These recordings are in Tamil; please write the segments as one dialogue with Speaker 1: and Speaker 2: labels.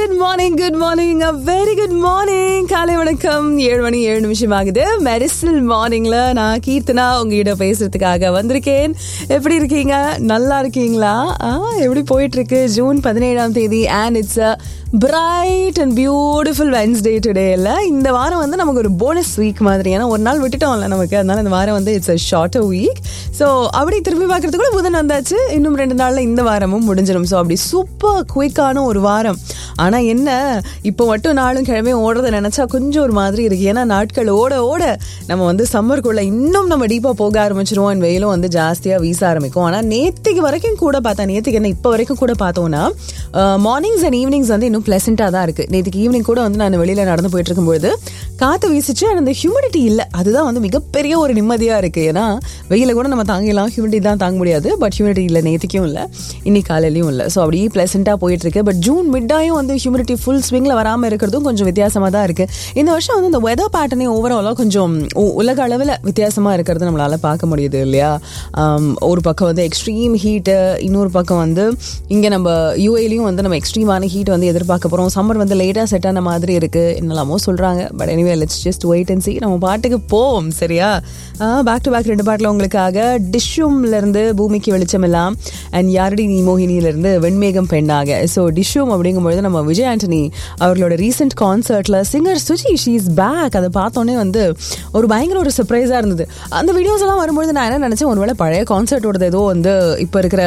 Speaker 1: Good morning good morning a very good morning காலை வணக்கம் ஏழு மணி ஏழு நிமிஷம் ஆகுது மெடிசல் மார்னிங்ல நான் கீர்த்தனா உங்ககிட்ட பேசுறதுக்காக வந்திருக்கேன் எப்படி இருக்கீங்க நல்லா இருக்கீங்களா ஆ, எப்படி போயிட்டு இருக்கு ஜூன் பதினேழாம் தேதி and it's a bright and beautiful Wednesday today இல்ல இந்த வாரம் வந்து நமக்கு ஒரு போனஸ் வீக் மாதிரி ஏன்னா ஒரு நாள் விட்டுட்டோம்ல நமக்கு அதனால இந்த வாரம் வந்து it's a shorter week so அப்படி திரும்பி பார்க்கறதுக்குள்ள புதன் வந்தாச்சு இன்னும் ரெண்டு நாள்ல இந்த வாரமும் முடிஞ்சிடும் ஸோ அப்படி சூப்பர் குயிக்கான ஒரு வாரம் ஆனா என்ன இப்போ மட்டும் நாளும் கிழமையும் ஓடுறத நினைச்சா கொஞ்சம் ஒரு மாதிரி இருக்கு ஏன்னா நாட்கள் ஓட ஓட நம்ம வந்து சம்மருக்குள்ள இன்னும் நம்ம டீப்பா போக ஆரம்பிச்சிருவோம் and வெயிலும் வந்து ஜாஸ்தியா வீச ஆரம்பிக்கும் ஆனா நேத்திக்கு வரைக்கும் கூட பார்த்தா நேத்திக்கு என்ன இப்போ வரைக்கும் கூட பார்த்தோம்னா மார்னிங்ஸ் அண்ட் ஈவினிங்ஸ் வந்து இன்னும் பிளசண்டா தான் இருக்கு நேத்திக்கு ஈவினிங் கூட வந்து நான் வெளியில நடந்து போயிட்டு இருக்கும்போது காத்து வீசிச்சு and அந்த ஹியூமிடிட்டி இல்லை அதுதான் வந்து மிகப்பெரிய ஒரு நிம்மதியா இருக்கு ஏன்னா வெயில கூட நம்ம தாங்கிடலாம் ஹியூமிடிட்டி தான் தாங்க முடியாது பட் ஹியூமிடிட்டி இல்லை நேத்திக்கும் இல்லை இன்னைக்கு காலையிலயும் இல்லை ஸோ அப்படியே பிளசண்டா போயிட்டு இருக்கு பட் ஜூன் மிட்டாயும் வந்து ஹியூமிடிட்டி ஃபுல் ஸ்விங்ல வராம இருக்கிறதும் கொஞ்சம் வித்தியாசமா தான் இருக்கு இந்த வருஷம் வந்து இந்த வெதர் பேட்டர்னே ஓவராலாக கொஞ்சம் உ- உலக அளவில் வித்தியாசமா இருக்கிறது நம்மளால பார்க்க முடியுது இல்லையா ஆம், ஒரு பக்கம் வந்து எக்ஸ்ட்ரீம் ஹீட்டு இன்னொரு பக்கம் வந்து இங்க நம்ம யூஏலையும் வந்து நம்ம எக்ஸ்ட்ரீமான ஹீட் வந்து எதிர்பார்க்க போறோம் சம்மர் வந்து லேட்டா செட் ஆன மாதிரி இருக்கு என்னெல்லாமோ சொல்றாங்க but anyway let's just wait and see நம்ம பாட்டுக்கு போவோம் சரியா பேக் டு பேக் ரெண்டு பாட்டில் உங்களுக்காக டிஷ்யூம்ல இருந்து பூமிக்கு வெளிச்சம் எல்லாம் அண்ட் யாரடி நீ மோகினியில இருந்து வெண்மேகம் பெண்ணாக ஸோ டிஷ்யூம் அப்படிங்கும்பொழுது நம்ம விஜய் ஆண்டனி அவர்களோட ரீசெண்ட் கான்சர்ட்ல சிங்கர் சுஜி ஷீஸ் பேக் அதை பார்த்தோன்னே வந்து ஒரு பயங்கர ஒரு சர்ப்ரைஸா இருந்தது அந்த வீடியோஸ் எல்லாம் வரும்பொழுது நான் என்ன நினைச்சேன் ஒருவேளை பழைய கான்சர்ட்டோடது ஏதோ வந்து இப்போ இருக்கிற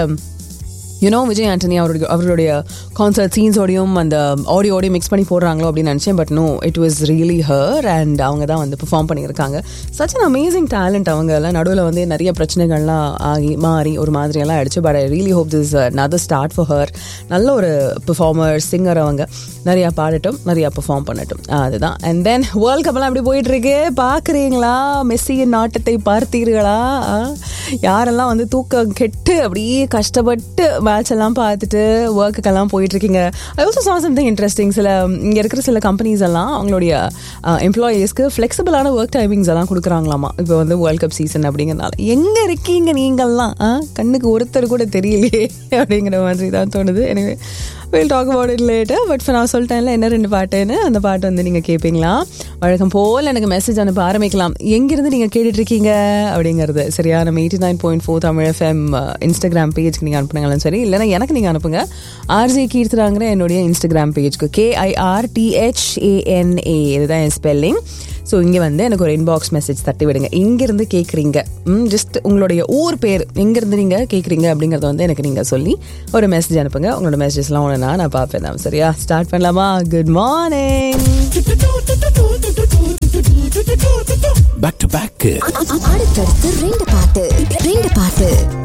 Speaker 1: யூனோ விஜய் ஆண்டனி அவருடைய அவர்களுடைய கான்சர்ட் சீன்ஸோடையும் அந்த ஆடியோடையும் மிக்ஸ் பண்ணி போடுறாங்களோ அப்படின்னு நினச்சேன் but no it was really her and அவங்க தான் வந்து பெர்ஃபார்ம் பண்ணியிருக்காங்க சச் அன் அமேசிங் டேலண்ட் அவங்க எல்லாம் நடுவில் வந்து நிறைய பிரச்சனைகள்லாம் ஆகி மாறி ஒரு மாதிரியெல்லாம் ஆயிடுச்சு but I really hope this other start for her நல்ல ஒரு பெர்ஃபார்மர் சிங்கர் அவங்க நிறையா பாடட்டும் நிறையா பெர்ஃபார்ம் பண்ணட்டும் ஆ, அதுதான் அண்ட் தென் வேர்ல்ட் கப்லாம் அப்படி போயிட்டு இருக்கு பார்க்குறீங்களா மெஸ்ஸியின் நாட்டத்தை பார்த்தீர்களா ஆ, யாரெல்லாம் வந்து தூக்கம் கெட்டு அப்படியே கஷ்டப்பட்டு மேட்ச் எல்லாம் பார்த்துட்டு ஒர்க்குக்கெல்லாம் போயிட்டு இருக்கீங்க I also saw something interesting சில இங்கே இருக்கிற சில கம்பெனிஸ் எல்லாம் அவங்களுடைய எம்ப்ளாயீஸ்க்கு ஃப்ளெக்சிபிளான ஒர்க் டைமிங்ஸ் எல்லாம் கொடுக்குறாங்களாமா இப்போ வந்து வேர்ல்ட் கப் சீசன் அப்படிங்கிறனால எங்கே இருக்கீங்க நீங்கள்லாம் ஆ? கண்ணுக்கு ஒருத்தர் கூட தெரியலையே அப்படிங்கிற மாதிரி தான் தோணுது anyway will talk about it later but நான் சொல்லிட்டேன்ல என்ன ரெண்டு பாட்டுன்னு அந்த பாட்டு வந்து நீங்கள் கேட்பீங்களா வழக்கம் போல் எனக்கு மெசேஜ் அனுப்ப ஆரம்பிக்கலாம் எங்கிருந்து நீங்கள் கேட்டுட்டு இருக்கீங்க அப்படிங்கிறது சரியா நம்ம eighty nine point four Tamil FM Instagram பேஜ்க்கு நீங்கள் அனுப்புனாலும் சரி இல்லைன்னா எனக்கு நீங்கள் அனுப்புங்க ஆர்ஜே கீர்த்தனாங்கிற என்னுடைய இன்ஸ்டாகிராம் பேஜ்க்கு கேஐஆர் டிஹெச்ஏஎன்ஏ இதுதான் என் ஸ்பெல்லிங் ஸோ இங்கே வந்து எனக்கு ஒரு இன்பாக்ஸ் மெசேஜ் தட்டி விடுங்க எங்கேருந்து கேட்குறீங்க ஜஸ்ட் உங்களுடைய ஊர் பேர் எங்கேருந்து நீங்கள் கேட்குறீங்க அப்படிங்கிறத வந்து எனக்கு நீங்கள் சொல்லி ஒரு மெசேஜ் அனுப்புங்க உங்களோட மெசேஜ்லாம் ஒன்று நான் பார்ப்பேன் தான் சரியா ஸ்டார்ட் பண்ணலாமா good morning
Speaker 2: back to back
Speaker 3: அடுத்தடுத்து ரெண்டு பாட்டு ரெண்டு பாட்டு